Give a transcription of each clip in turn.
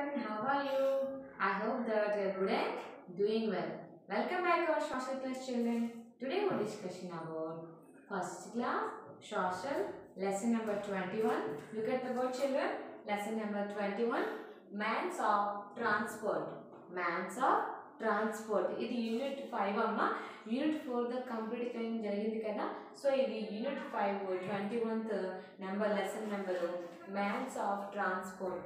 children, how are you? I hope that you're good and doing well. Welcome back to our social class children. Today we're discussing about first class social lesson number 21. Look at the board children. Lesson number 21. Mans of transport. Mans of transport ఇది unit five అమ్మ unit four the complete చేయడం జరిగింది కదా so ఇది unit five twenty వన్త్ number lesson number means of transport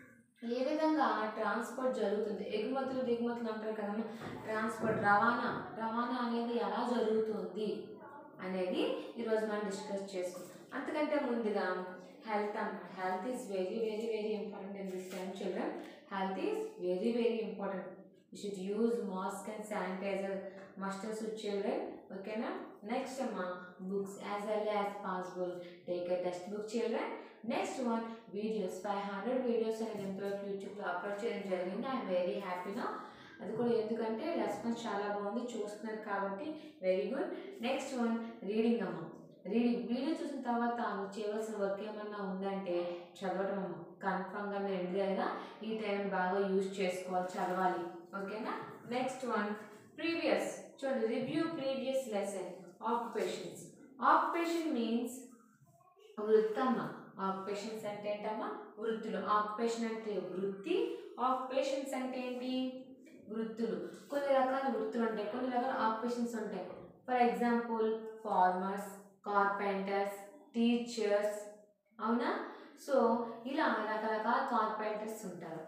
ఏ విధంగా transport జరుగుతుంది ఎగుమతులు దిగుమతులు అంటారు కదమ్మా ట్రాన్స్పోర్ట్ రవాణా రవాణా అనేది ఎలా జరుగుతుంది అనేది ఈరోజు మనం డిస్కస్ చేసుకుంటాం అంతకంటే ముందుగా హెల్త్ అన్నమాట health is very very very important in this time children health is very very important you should use mask and sanitizer must should children ఓకేనా నెక్స్ట్ అమ్మా books as well as possible take a text book children next one videos five hundred videos అనేది ఎంతవరకు యూట్యూబ్లో upload చేయడం జరిగింది I'm very హ్యాపీనా అది కూడా ఎందుకంటే రెస్పాన్స్ చాలా బాగుంది చూస్తున్నారు కాబట్టి very good next one reading అమ్మ రీడింగ్ వీడియో చూసిన తర్వాత మీరు చేయవలసిన వర్క్ ఏమన్నా ఉందంటే చదవటం అమ్మ కన్ఫామ్గా మీరు ఎందుకైనా ఈ టైం బాగా యూజ్ చేసుకోవాలి చదవాలి ఓకేనా నెక్స్ట్ వన్ ప్రీవియస్ చూడండి review previous lesson occupations occupation means వృత్తమ్మ ఆక్యుపేషన్స్ అంటే ఏంటమ్మా వృత్తులు ఆక్యుపేషన్ అంటే వృత్తి ఆక్యుపేషన్స్ అంటే ఏంటి వృత్తులు కొన్ని రకాల వృత్తులు ఉంటాయి కొన్ని రకాల ఆక్యుపేషన్స్ ఉంటాయి for example farmers carpenters teachers అవునా సో ఇలా రకరకాల కార్పెంటర్స్ ఉంటారు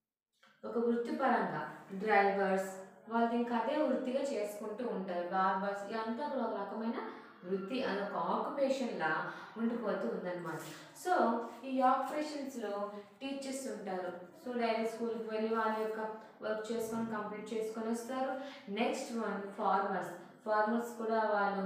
ఒక వృత్తిపరంగా డ్రైవర్స్ వాళ్ళు ఇంకా అదే వృత్తిగా చేసుకుంటూ ఉంటారు బార్బర్స్ ఇదంతా కూడా ఒక రకమైన వృత్తి అదొక ఆక్యుపేషన్లా ఉండిపోతూ ఉందన్నమాట సో ఈ ఆక్యుపేషన్స్లో టీచర్స్ ఉంటారు సో డైలీ స్కూల్కి వెళ్ళి వాళ్ళ యొక్క వర్క్ చేసుకొని కంప్లీట్ చేసుకొని వస్తారు నెక్స్ట్ వన్ ఫార్మర్స్ ఫార్మర్స్ కూడా వాళ్ళు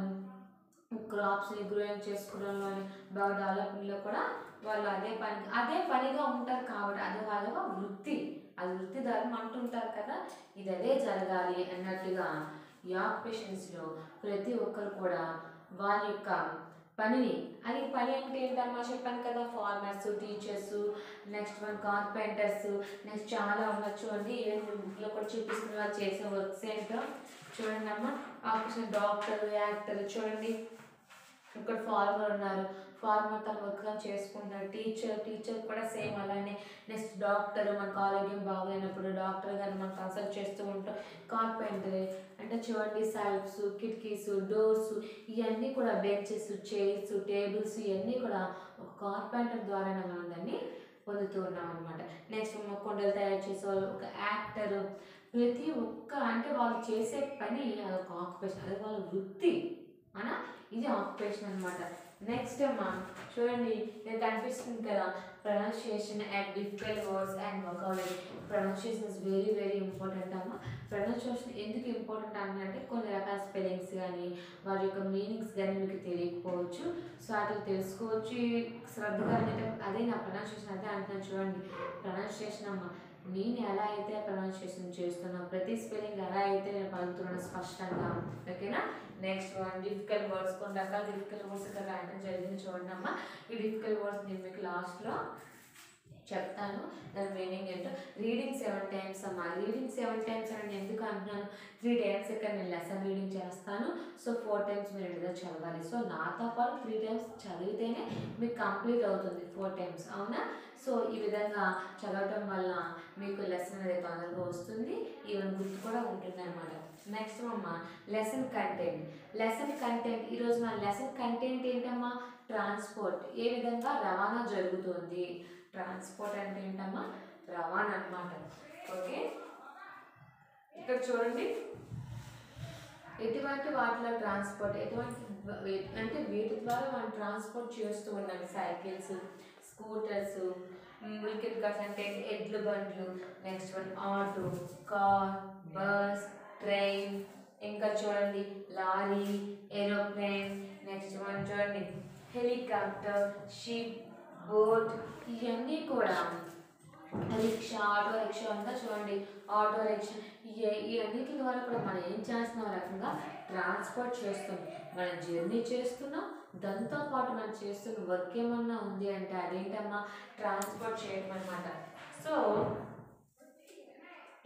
క్రాప్స్ని గ్రోయింగ్ చేసుకోవడంలోని బాగా డెవలప్మెంట్లో కూడా వాళ్ళు అదే పని అదే పనిగా ఉంటారు కాబట్టి అది వాళ్ళ వృత్తి అది వృత్తి ధర్మం అంటుంటారు కదా ఇది అదే జరగాలి అన్నట్టుగా ఈ ఆక్యుపేషన్స్లో ప్రతి ఒక్కరు కూడా వాళ్ళ యొక్క పనిని అది పని అంటే ఏంటమ్మా చెప్పాను కదా farmers teachers next one carpenters next చాలా ఉండొచ్చు అండి ఈవెన్ బుక్లో కూడా చూపిస్తున్న వాళ్ళు చేసే వర్క్స్ ఏంటో చూడండి అమ్మ ఆపరేషన్ డాక్టర్ యాక్టర్ చూడండి ఇక్కడ ఫార్మర్ ఉన్నారు ఫార్మర్ తన వర్క్ చేసుకుంటున్నారు టీచర్ టీచర్ కూడా సేమ్ అలానే నెక్స్ట్ డాక్టర్ మనకు ఆరోగ్యం బాగోలేనప్పుడు డాక్టర్ గారిని మనం కన్సల్ట్ చేస్తూ ఉంటాం కార్పెంటర్ అంటే చూడండి సెల్ఫ్స్ కిటికీస్ డోర్స్ ఇవన్నీ కూడా బెంచెస్ చైర్స్ టేబుల్స్ ఇవన్నీ కూడా ఒక కార్పెంటర్ ద్వారానే మనం దాన్ని పొందుతూ ఉన్నాం అనమాట నెక్స్ట్ కొండలు తయారు చేసే వాళ్ళు ఒక యాక్టర్ ప్రతి ఒక్క అంటే వాళ్ళు చేసే పని అదొక ఆక్యుపేషన్ అది వాళ్ళ వృత్తి మన ఇది ఆక్యుపేషన్ అనమాట నెక్స్ట్ అమ్మా చూడండి ఇది కనిపిస్తుంది కదా pronunciation and difficult words and vocabulary pronunciation is very very important అమ్మ ప్రొనౌన్సియేషన్ ఎందుకు ఇంపార్టెంట్ అంటే కొన్ని రకాల స్పెల్లింగ్స్ కానీ వారి యొక్క మీనింగ్స్ కానీ మీకు తెలియకపోవచ్చు సో అట్లా తెలుసుకోవచ్చు శ్రద్ధగా వినటం అదే నా ప్రొనౌన్సియేషన్ అదే అంటున్నాను చూడండి ప్రొనౌన్సియేషన్ అమ్మ నేను ఎలా అయితే ప్రొనౌన్సియేషన్ చేస్తున్నా ప్రతి స్పెల్లింగ్ ఎలా అయితే నేను పలుకుతున్నాను స్పష్టంగా ఓకేనా నెక్స్ట్ వన్ డిఫికల్ట్ వర్డ్స్ కొన్ని రకాల డిఫికల్ట్ వర్డ్స్ ఇక్కడ రాయడం జరిగింది చూడండి అమ్మ ఈ డిఫికల్ట్ వర్డ్స్ నేను మీకు లాస్ట్లో చెప్తాను దాని మీనింగ్ ఏంటో రీడింగ్ సెవెన్ టైమ్స్ అమ్మా రీడింగ్ సెవెన్ టైమ్స్ అని ఎందుకు అంటున్నాను త్రీ టైమ్స్ ఇక్కడ నేను లెసన్ రీడింగ్ చేస్తాను సో ఫోర్ టైమ్స్ మీరు ఇంటిగా చదవాలి సో నాతో పాటు త్రీ టైమ్స్ చదివితేనే మీకు కంప్లీట్ అవుతుంది ఫోర్ టైమ్స్ అవునా సో ఈ విధంగా చదవటం వల్ల మీకు లెసన్ అనేది తొందరగా వస్తుంది ఈవెన్ గుర్తు కూడా ఉంటుంది అనమాట నెక్స్ట్ అమ్మ లెసన్ కంటెంట్ లెసన్ కంటెంట్ ఈరోజు మన లెసన్ కంటెంట్ ఏంటమ్మా ట్రాన్స్పోర్ట్ ఏ విధంగా రవాణా జరుగుతుంది ట్రాన్స్పోర్ట్ అంటే ఏంటమ్మా రవాణా అనమాట ఓకే ఇక్కడ చూడండి ఎటువంటి వాటిలో ట్రాన్స్పోర్ట్ ఎటువంటి అంటే వీటి ద్వారా మనం ట్రాన్స్పోర్ట్ చేస్తూ ఉన్నాం సైకిల్స్ స్కూటర్స్ వికెట్ కార్స్ అంటే ఎడ్ల బండ్లు next one auto car bus train ఇంకా చూడండి లారీ ఏరోప్లేన్ నెక్స్ట్ వన్ చూడండి హెలికాప్టర్ షిప్ బోట్ ఇవన్నీ కూడా రిక్షా ఆటో రిక్షా అంతా చూడండి ఆటో రిక్షా ఇయ- ఈ అన్నిటి ద్వారా కూడా మనం ఏం చేస్తున్నాం ఆ రకంగా ట్రాన్స్పోర్ట్ చేస్తున్నాం మనం జర్నీ చేస్తున్నాం దాంతో పాటు మనం చేస్తున్న వర్క్ ఏమన్నా ఉంది అంటే అదేంటమ్మా ట్రాన్స్పోర్ట్ చేయడం అనమాట సో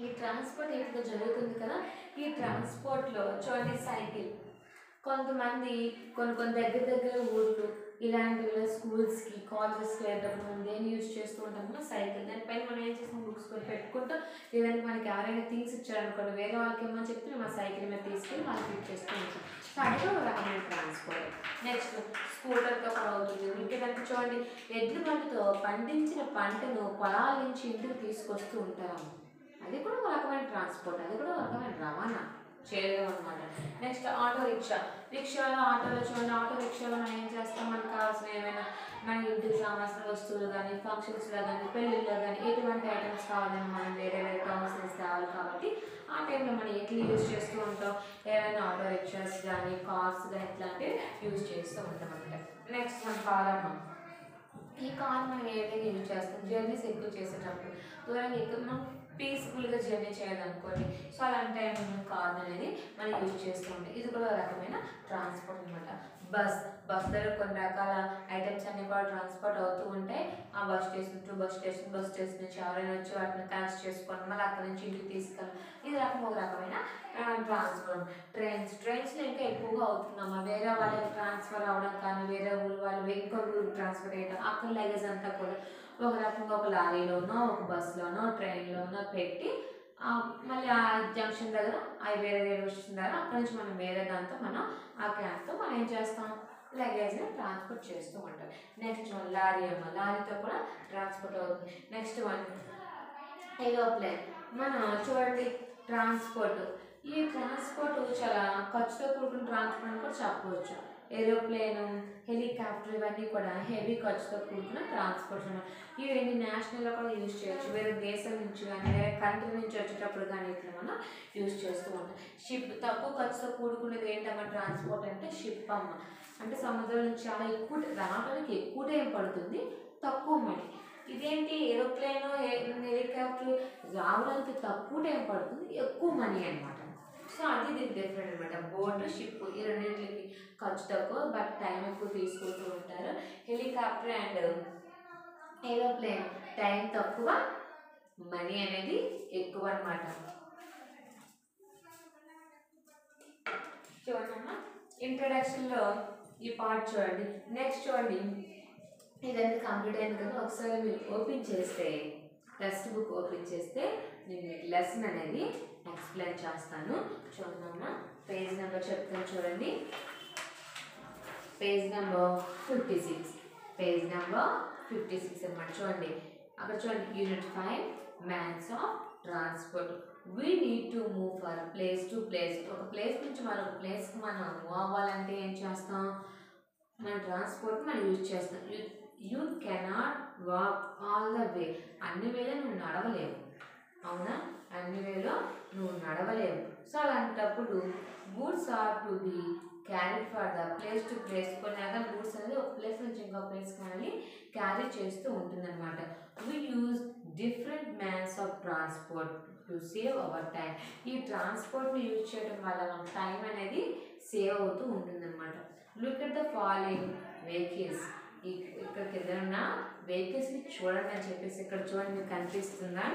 ఈ ట్రాన్స్పోర్ట్ ఇప్పుడు జరుగుతుంది కదా ఈ ట్రాన్స్పోర్ట్లో చూడండి సైకిల్ కొంతమంది కొన్ని కొన్ని దగ్గర దగ్గర ఊర్లు ఇలాంటి స్కూల్స్కి కాలేజెస్కి వెళ్ళేటప్పుడు మనం దేన్ని యూజ్ చేస్తూ ఉంటాము సైకిల్ దానిపైన మనం ఏం చేస్తాం బుక్స్ కొని పెట్టుకుంటాం లేదంటే మనకి ఎవరైనా థింగ్స్ ఇచ్చారనుకోండి వేరే వాళ్ళకి ఏమో చెప్తే మేము ఆ సైకిల్ మీద తీసుకెళ్ళి వాళ్ళకి ఫిట్ చేస్తూ ఉంటాం సో అది కూడా ఒక రకమైన ట్రాన్స్పోర్ట్ నెక్స్ట్ స్కూటర్తో కూడా అవుతుంది ఇంకేదంటే చూడండి ఎడ్ల బండితో పండించిన పంటను పొలాల నుంచి ఇంటికి తీసుకొస్తూ ఉంటారు అది కూడా ఒక రకమైన ట్రాన్స్పోర్ట్ అది కూడా ఒక రకమైన రవాణా చేయడం అనమాట నెక్స్ట్ ఆటో రిక్షా రిక్షాలో ఆటోలో చూడండి ఆటో రిక్షాలో మనం ఏం చేస్తాం మనకు కావాల్సిన ఏమైనా మన ఇంటికి కావాల్సిన వస్తువులు కానీ ఫంక్షన్స్లో కానీ పెళ్ళిళ్ళలో కానీ ఎటువంటి ఐటమ్స్ కావాలని మనం వేరే వేరే టౌన్స్కి కావాలి కాబట్టి ఆ టైంలో మనం ఎట్లా యూజ్ చేస్తూ ఉంటాం ఏమైనా ఆటో రిక్షాస్ కానీ కార్స్ కానీ ఇట్లాంటివి యూజ్ చేస్తూ ఉంటాం అనమాట నెక్స్ట్ మన కారమ్మ ఈ కార్ మనం ఏ విధంగా యూజ్ చేస్తాం జర్నీస్ ఎక్కువ చేసేటప్పుడు దూరంగా ఎక్కువ మనం పీస్ఫుల్గా జర్నీ చేయాలనుకోండి సో అలాంటి టైం మనం కార్ అనేది మనం యూజ్ చేస్తూ ఉంటాం ఇది కూడా ఒక రకమైన ట్రాన్స్పోర్ట్ అనమాట బస్ బస్సులో కొన్ని రకాల ఐటమ్స్ అన్ని కూడా ట్రాన్స్పోర్ట్ అవుతూ ఉంటాయి ఆ bus station to bus station bus station నుంచి ఎవరైనా వచ్చి వాటిని కనెక్ట్ చేసుకొని మళ్ళీ అక్కడి నుంచి ఇంటికి తీసుకెళ్ళి ఇది రకం ఒక రకమైన ట్రాన్స్పోర్ట్ ట్రైన్స్ ట్రైన్స్లో ఇంకా ఎక్కువగా అవుతుందమ్మా వేరే వాళ్ళకి ట్రాన్స్ఫర్ అవ్వడం కానీ వేరే ఊరు వాళ్ళు ఇంకో ఊరికి ట్రాన్స్ఫర్ చేయడం అక్కడ లగేజ్ అంతా కూడా ఒక రకంగా ఒక లారీలోనో ఒక బస్సులోనో ట్రైన్లోనో పెట్టి ఆ, మళ్ళీ ఆ జంక్షన్ దగ్గర అవి వేరే రైల్వే స్టేషన్ దగ్గర అక్కడి నుంచి మనం వేరే దాంతో మనం ఆ క్యాబ్తో మనం ఏం చేస్తాం లగేజ్ని ట్రాన్స్పోర్ట్ చేస్తూ ఉంటాం నెక్స్ట్ వన్ లారీ అమ్మ లారీతో కూడా ట్రాన్స్పోర్ట్ అవుతుంది నెక్స్ట్ వన్ ఏరోప్లేన్ మనం చూడండి ట్రాన్స్పోర్ట్ ఈ ట్రాన్స్పోర్ట్ చాలా ఖర్చుతో కూడుకున్న ట్రాన్స్పోర్ట్ అని కూడా చెప్పవచ్చు ఏరోప్లేన్ హెలికాప్టర్ ఇవన్నీ కూడా హెవీ ఖర్చుతో కూడుకున్న ట్రాన్స్పోర్ట్ అన్నమాట ఇవన్నీ నేషనల్లో కూడా యూజ్ చేయొచ్చు వేరే దేశం నుంచి కానీ వేరే కంట్రీ నుంచి వచ్చేటప్పుడు కానీ ఇట్లా మనం యూజ్ చేస్తూ ఉంటాం షిప్ తక్కువ ఖర్చుతో కూడుకునేది ఏంటమ్మా ట్రాన్స్పోర్ట్ అంటే షిప్ అమ్మ అంటే సముద్రం నుంచి చాలా ఎక్కువ రావడానికి ఎక్కువ టైం పడుతుంది తక్కువ మనీ ఇదేంటి ఏరోప్లేన్ హెలికాప్టర్ రావడానికి తక్కువ టైం పడుతుంది ఎక్కువ మనీ అన్నమాట సో అది దీనికి డిఫరెంట్ అనమాట బోట్ షిప్ ఈ రెండింటికి ఖర్చు తక్కువ బట్ టైం ఎక్కువ తీసుకుంటూ ఉంటారు హెలికాప్టర్ అండ్ ఏరోప్లేన్ టైం తక్కువ మనీ అనేది ఎక్కువ అనమాట చూడమ్మా ఇంట్రడక్షన్లో ఈ పార్ట్ చూడండి నెక్స్ట్ చూడండి ఇదంతా కంప్లీట్ అయింది కదా ఒకసారి మీరు ఓపెన్ చేస్తే టెక్స్ట్ బుక్ ఓపెన్ చేస్తే నేను మీకు లెసన్ అనేది ఎక్స్ప్లెయిన్ చేస్తాను చూడమ్మా పేజ్ నెంబర్ చెప్తాను చూడండి page number fifty six page number fifty six అనమాట చూడండి అక్కడ చూడండి unit five means of transport we need to move for place to place ఒక ప్లేస్ నుంచి మరొక ప్లేస్కి మనం మూవ్ అవ్వాలంటే ఏం చేస్తాం మన ట్రాన్స్పోర్ట్ మనం యూజ్ చేస్తాం you you cannot walk all the way అన్ని వేలో నువ్వు నడవలేవు అవునా అన్ని వేలో నువ్వు నడవలేవు సో అలాంటప్పుడు goods are to be carried for the place to place కొన్ని రకాల గూడ్స్ అనేది ఒక ప్లేస్ నుంచి ఇంకో ప్లేస్ కానీ క్యారీ చేస్తూ ఉంటుందన్నమాట we use different means of transport to save our time ఈ ట్రాన్స్పోర్ట్ని యూజ్ చేయడం వల్ల మన టైం అనేది సేవ్ అవుతూ ఉంటుందన్నమాట look at the following vehicles ఇక్కడ కింద ఉన్న వెహికల్స్ని చూడండి అని చెప్పేసి ఇక్కడ చూడండి మీకు కనిపిస్తుందా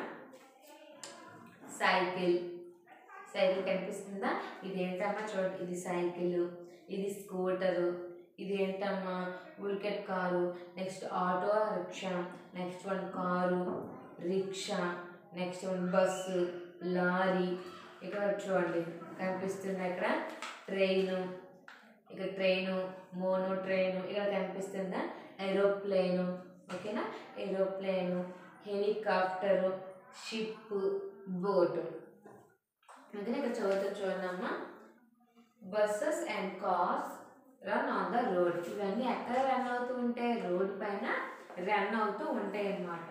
సైకిల్ సైకిల్ కనిపిస్తుందా ఇది ఏంటమ్మా చూడండి ఇది సైకిల్ ఇది స్కూటరు ఇది ఏంటమ్మా ఉల్కెట్ car next auto rickshaw next one car rickshaw next one bus lorry ఇక్కడ చూడండి కనిపిస్తుంది ఇక్కడ ట్రైను ఇక్కడ ట్రైను మోనో ట్రైను ఇక్కడ కనిపిస్తుందా ఏరోప్లేను ఓకేనా ఏరోప్లేను హెలికాప్టరు షిప్ బోటు అందుకని ఇక్కడ చదువుతూ చూడమ్మా buses and cars run on the road ఇవన్నీ ఎక్కడ రన్ అవుతూ ఉంటాయి రోడ్ పైన రన్ అవుతూ ఉంటాయి అన్నమాట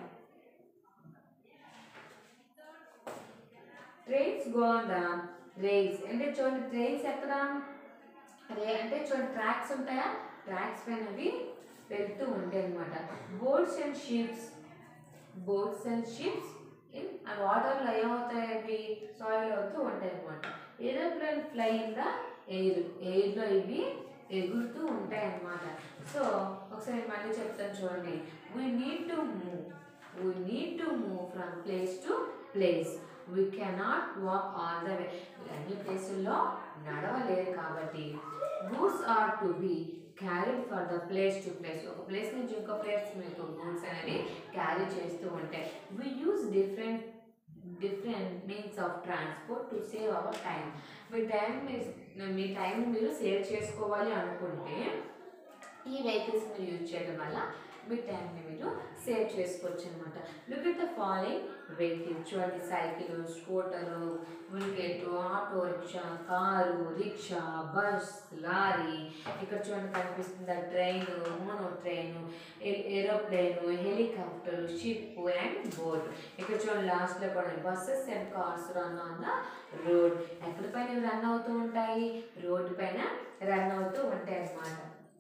trains go on the rails అంటే చూడండి ట్రైన్స్ ఎక్కడ రే అంటే చూడండి ట్రాక్స్ ఉంటాయా ట్రాక్స్ పైన అవి వెళ్తూ ఉంటాయి అనమాట boats and ships boats and ships in వాటర్లో ఏమవుతాయి అవి సాయిల్ అవుతూ ఉంటాయి అనమాట aeroplane fly in the air ఎయిర్లో ఇవి ఎగురుతూ ఉంటాయి అన్నమాట సో ఒకసారి మళ్ళీ చెప్తాను చూడండి we need to move we need to move from place to place we cannot walk all the way అన్ని ప్లేసుల్లో నడవలేరు కాబట్టి goods are to be carried for the place to place ఒక ప్లేస్ నుంచి ఇంకో ప్లేస్ మీకు గూడ్స్ అనేవి carry చేస్తూ ఉంటాయి we use different different means of transport to save our time మీ టైం మీ టైం మీరు సేవ్ చేసుకోవాలి అనుకుంటే ఈ వెహికల్స్ మీరు యూజ్ చేయడం వల్ల మీ టైంని మీరు సేవ్ చేసుకోవచ్చు అనమాట look at the following vehicle చూడండి cycle scooter bullet auto rickshaw car rickshaw bus lorry ఇక్కడ చూడండి కనిపిస్తుంది train mono train aeroplane helicopter ship and boat ఇక్కడ చూడండి లాస్ట్లో కూడా buses and cars run on the road ఎక్కడి పైన రన్ అవుతూ ఉంటాయి రోడ్డు పైన రన్ అవుతూ ఉంటాయి అన్నమాట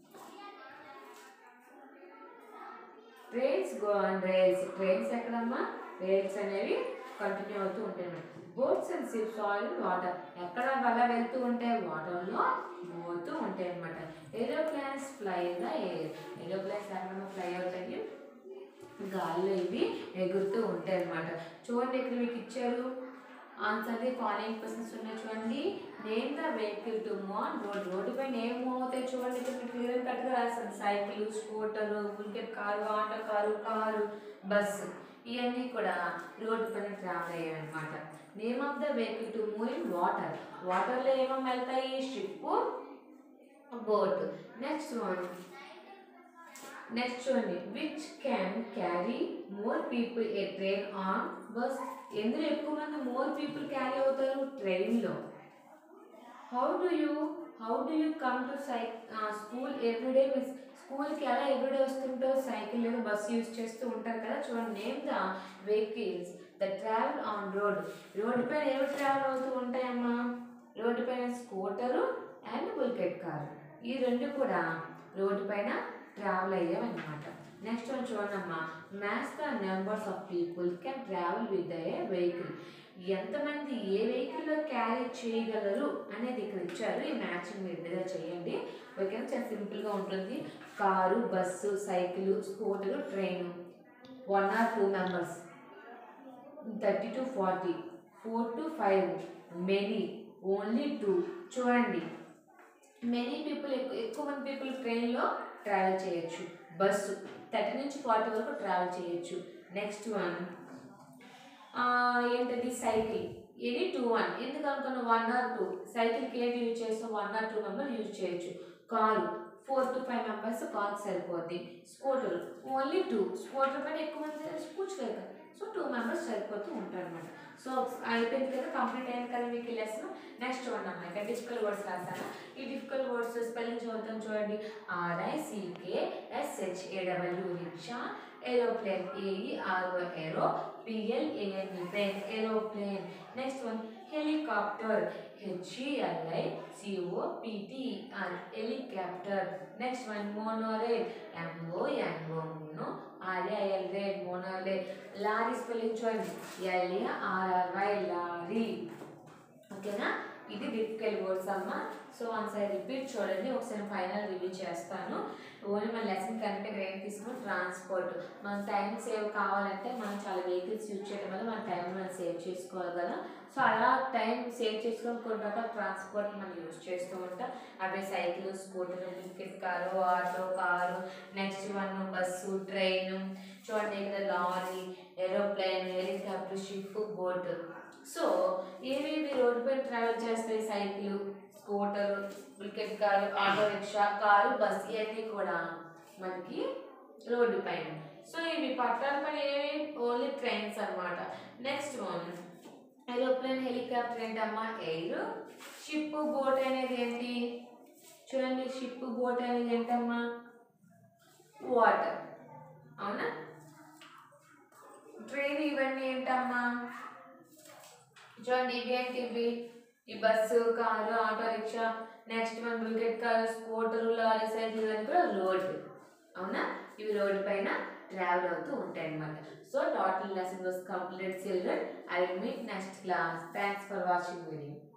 trains go on rails trains ఎక్కడమ్మా రైల్స్ అనేవి కంటిన్యూ అవుతూ ఉంటాయి బోట్స్ అండ్ షిప్స్ ఆయిల్ వాటర్ ఎక్కడ వల్ల వెళ్తూ ఉంటాయి వాటర్లో పోతూ ఉంటాయి అన్నమాట aeroplanes fly in the air aeroplanes ఎక్కడ ఫ్లై అవుతాయి గాల్లో ఇవి ఎగురుతూ ఉంటాయి అన్నమాట చూడండి ఇక్కడ మీకు ఇచ్చారు ఆన్సర్ ది ఫాలోయింగ్ క్వశ్చన్స్ ఉన్నాయి చూడండి name the vehicle to move road road పైన ఏం మూవ్ అవుతాయి చూడండి ఇక్కడ మీకు క్లియర్ కట్గా రాస్తుంది cycle scooter bullet car auto car car bus ఇవన్నీ కూడా రోడ్డు పైన ట్రావెల్ అయ్యాయి అనమాట name of the vehicle to move in water వాటర్లో ఏమేమి వెళ్తాయి ship boat next one next చూడండి which can carry more people a train on bus ఎందులో ఎక్కువ మంది మోర్ పీపుల్ క్యారీ అవుతారు ట్రైన్లో how do you how do you come to సై స్కూల్ ఎవ్రీడే మిస్ స్కూల్కి ఎలా ఎవ్రీడే వస్తుంటావు సైకిల్ లేదా బస్ యూజ్ చేస్తూ ఉంటారు కదా చూడండి name the vehicles the travel on road road పైన ఏవి ట్రావెల్ అవుతూ ఉంటాయమ్మా రోడ్డు పైన స్కూటరు అండ్ బుల్కెట్ కారు ఈ రెండు కూడా రోడ్డు పైన ట్రావెల్ అయ్యామన్నమాట నెక్స్ట్ వన్ చూడమ్మా maths the numbers of people can travel with a vehicle ఎంతమంది ఏ వెహికల్లో క్యారీ చేయగలరు అనేది ఇక్కడ ఇచ్చారు ఈ మ్యాచింగ్ మీరు చేయండి ఓకేనా చాలా సింపుల్గా ఉంటుంది car bus cycle scooter train one or two members thirty to forty four to five many only two చూడండి మెనీ పీపుల్ ఎక్కువ ఎక్కువ మంది పీపుల్ ట్రైన్లో ట్రావెల్ చేయొచ్చు బస్సు థర్టీ నుంచి ఫార్టీ వరకు ట్రావెల్ చేయొచ్చు నెక్స్ట్ వన్ ఏంటది సైకిల్ ఎనీ టూ వన్ ఎందుకు అనుకున్న వన్ ఆర్ టూ సైకిల్కి ఏంటి యూజ్ చేస్తాం one or two member use చేయొచ్చు car four to five members కార్కి సరిపోద్ది స్కూటర్ ఓన్లీ టూ స్కూటర్ పైన ఎక్కువ మంది కూర్చోలేక సో టూ మెంబర్స్ సరిపోతూ ఉంటారు అనమాట సో అయిపోయింది కదా కంప్లీట్ అయింది కదా మీకు ఈ లెసన్ నెక్స్ట్ వన్ అమ్మా ఇక్కడ డిఫికల్ట్ వర్డ్స్ రాసాను ఈ డిఫికల్ట్ వర్డ్స్ స్పెల్లింగ్ చూద్దాం చూడండి R I C K S H A W rickshaw aeroplane A E R O aero P L A N plane aeroplane next one helicopter H E L I C O P T R helicopter next one monorail M O N O mono R I L రేడ్ monorail lorry spelling చూడండి L A R R Y lorry ఓకేనా ఇది difficult words అమ్మ so ఒకసారి repeat చూడండి ఒకసారి final review చేస్తాను only మన లెసన్ కంటే గ్రేట్ తీసుకుని ట్రాన్స్పోర్ట్ మన టైం సేవ్ కావాలంటే మనం చాలా వెహికల్స్ యూజ్ చేయడం వల్ల మన టైం మనం సేవ్ చేసుకోవాలి కదా సో అలా టైం సేవ్ చేసుకొని కొన్ని రకాల ట్రాన్స్పోర్ట్ మనం యూజ్ చేస్తూ ఉంటాం అవే సైకిల్ స్కూటర్ బిస్కెట్ car auto car next one bus train చూడండి ఇక్కడ lorry aeroplane helicopter ship boat so ఏవేవి రోడ్డు పైన ట్రావెల్ చేస్తాయి సైకిల్ స్కూటర్ క్రికెట్ car auto rickshaw car bus ఇవన్నీ కూడా మనకి రోడ్డు పైన సో ఇవి పట్టాల పైన ఏవి ఓన్లీ ట్రైన్స్ అన్నమాట నెక్స్ట్ వన్ ఏరోప్లేన్ హెలికాప్టర్ ఏంటమ్మా ఎయిర్ షిప్ బోట్ అనేది ఏంటి చూడండి షిప్ బోట్ అనేది ఏంటమ్మా వాటర్ అవునా ట్రైన్ ఇవన్నీ ఏంటమ్మా చూడండి ఇవి ఏంటి ఇవి ఈ bus car auto rickshaw next మన bullet car scooter lorry cycle ఇవన్నీ కూడా రోడ్ అవునా ఇవి రోడ్డు పైన ట్రావెల్ అవుతూ ఉంటాయి అన్నమాట so total lesson was complete children I will meet next class thanks for watching video